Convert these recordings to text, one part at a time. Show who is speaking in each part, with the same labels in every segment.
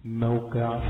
Speaker 1: موقع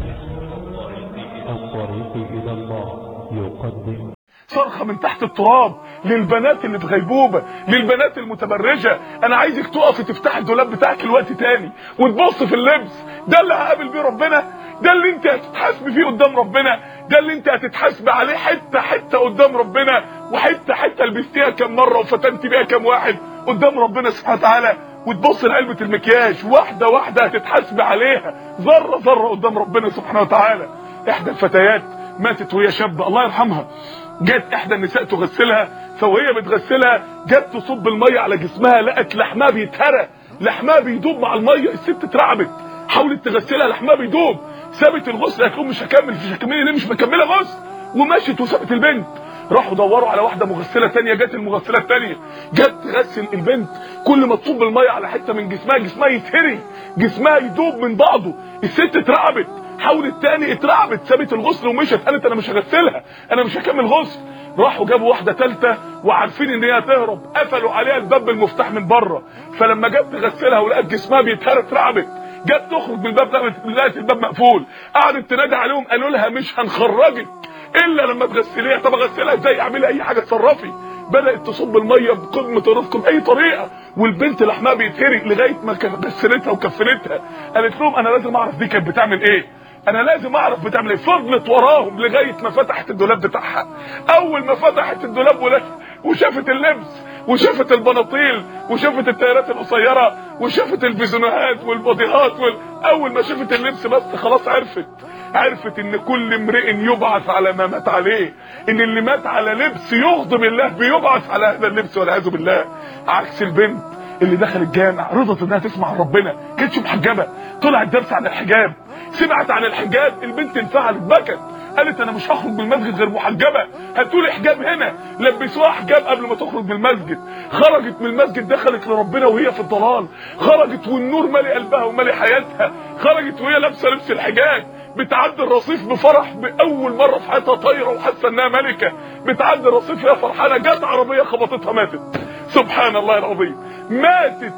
Speaker 1: الطريق إلى الله يقدم
Speaker 2: صرخة من تحت التراب للبنات اللي في غيبوبة للبنات المتبرجة انا عايزك تقفي تفتحي الدولاب بتاعك الوقت تاني وتبص في اللبس ده اللي هقابل بيه ربنا ده اللي انت هتتحاسبي فيه قدام ربنا ده اللي انت هتتحاسبي عليه حتة حتة قدام ربنا وحتة حتة لبستيها كم مرة وفتنتي بيها كم واحد قدام ربنا سبحانه وتعالى وتبص لعلبة المكياج واحدة واحدة هتتحاسبي عليها ذرة ذرة قدام ربنا سبحانه وتعالى احدى الفتيات ماتت وهي شابة الله يرحمها جت احدى النساء تغسلها فوهي بتغسلها جت تصب المية على جسمها لقت لحمها بيتهرى لحمها بيدوب مع المية الست اترعبت حاولت تغسلها لحمها بيدوب سابت الغسل قالت لهم مش هكمل مش هكمل ليه مش مكمله غسل ومشت وسابت البنت راحوا دوروا على واحده مغسله ثانيه جت المغسله الثانيه جت تغسل البنت كل ما تصب الميه على حته من جسمها جسمها يتهري جسمها يدوب من بعضه الست اترعبت حاولت تاني اترعبت سابت الغسل ومشت قالت انا مش هغسلها انا مش هكمل غسل راحوا جابوا واحده ثالثه وعارفين ان هي هتهرب قفلوا عليها الباب بالمفتاح من بره فلما جت تغسلها ولقت جسمها بيتهرى اترعبت جت تخرج من الباب لقت الباب مقفول قعدت تنادي عليهم قالوا لها مش هنخرجك الا لما تغسليها طب اغسلها ازاي اعملي اي حاجه تصرفي بدات تصب الميه بقمه الرفق باي طريقه والبنت لحمها بيتهري لغايه ما غسلتها وكفنتها قالت لهم انا لازم اعرف دي كانت بتعمل ايه انا لازم اعرف بتعمل ايه فضلت وراهم لغايه ما فتحت الدولاب بتاعها اول ما فتحت الدولاب وشافت اللبس وشافت البناطيل وشافت التيارات القصيره وشافت البيزونات والبوديهات وال... اول ما شافت اللبس بس خلاص عرفت عرفت ان كل امرئ يبعث على ما مات عليه ان اللي مات على لبس يغضب الله بيبعث على هذا اللبس والعياذ بالله عكس البنت اللي دخل الجامع رضت انها تسمع عن ربنا كانتش محجبه طلعت درس عن الحجاب سمعت عن الحجاب البنت انفعلت بكت قالت انا مش هخرج من المسجد غير محجبه هاتوا لي حجاب هنا لبسوها حجاب قبل ما تخرج من المسجد خرجت من المسجد دخلت لربنا وهي في الضلال خرجت والنور مالي قلبها ومالي حياتها خرجت وهي لابسه لبس الحجاب بتعدي الرصيف بفرح باول مره في حياتها طايره وحاسه انها ملكه بتعدي الرصيف وهي فرحانه جت عربيه خبطتها ماتت سبحان الله العظيم ماتت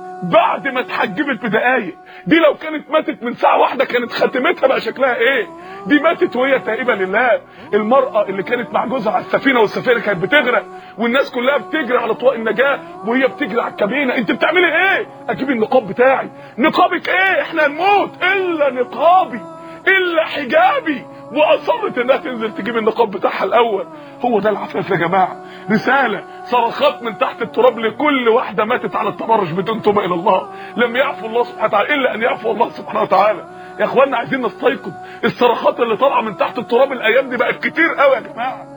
Speaker 2: بعد ما اتحجبت بدقايق دي لو كانت ماتت من ساعه واحده كانت خاتمتها بقى شكلها ايه دي ماتت وهي تائبه لله المراه اللي كانت مع جوزها على السفينه والسفينه كانت بتغرق والناس كلها بتجري على طواق النجاه وهي بتجري على الكابينه انت بتعملي ايه اجيب النقاب بتاعي نقابك ايه احنا هنموت الا نقابي الا حجابي واصرت انها تنزل تجيب النقاب بتاعها الاول هو ده العفاف يا جماعه رساله صرخات من تحت التراب لكل واحده ماتت على التبرج بدون توبه الى الله لم يعفو الله سبحانه وتعالى الا ان يعفو الله سبحانه وتعالى يا اخوانا عايزين نستيقظ الصرخات اللي طالعه من تحت التراب الايام دي بقت كتير قوي يا جماعه